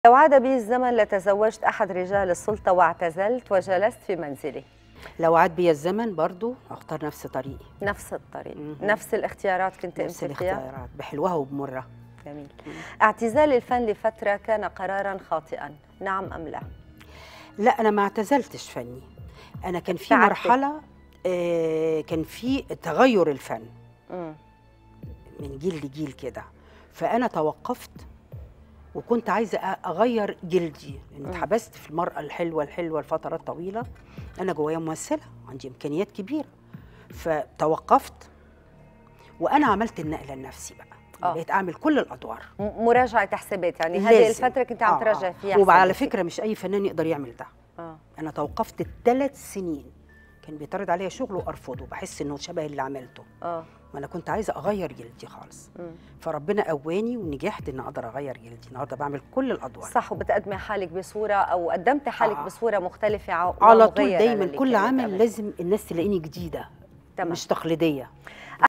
لو عاد بي الزمن لتزوجت أحد رجال السلطة واعتزلت وجلست في منزلي لو عاد بيا الزمن برضو اختار نفس طريقي نفس الطريق مهم. نفس الاختيارات كنت نفس أنت فيها الاختيارات بحلوها وبمرها جميل اعتزال الفن لفترة كان قرارا خاطئا نعم أم لا لا انا ما اعتزلتش فني انا كان في تعبت. مرحله آه، كان في تغير الفن مم. من جيل لجيل كده فانا توقفت وكنت عايزه أ- اغير جلدي لان مم. اتحبست في المراه الحلوه الحلوه لفترات طويله انا جوايا ممثله عندي امكانيات كبيره فتوقفت وانا عملت النقله لنفسي بقى آه. بقيت اعمل كل الادوار م- مراجعة حسابات يعني هذه لازم. الفترة كنت عم آه، تراجع آه. فيها وعلى حساباتك. فكره مش اي فنان يقدر يعمل ده آه. انا توقفت ثلاث سنين كان بيتعرض عليا شغل وارفضه بحس انه شبه اللي عملته اه ما انا كنت عايزه اغير جلدي خالص مم. فربنا قواني ونجحت ان اقدر اغير جلدي النهارده بعمل كل الادوار صح وبتقدمي حالك بصورة أو قدمت حالك آه. بصورة مختلفة ع- على طول ومغيرة دايما للي كل كانت عمل قبل. لازم الناس تلاقيني جديده تمام مش تقليديه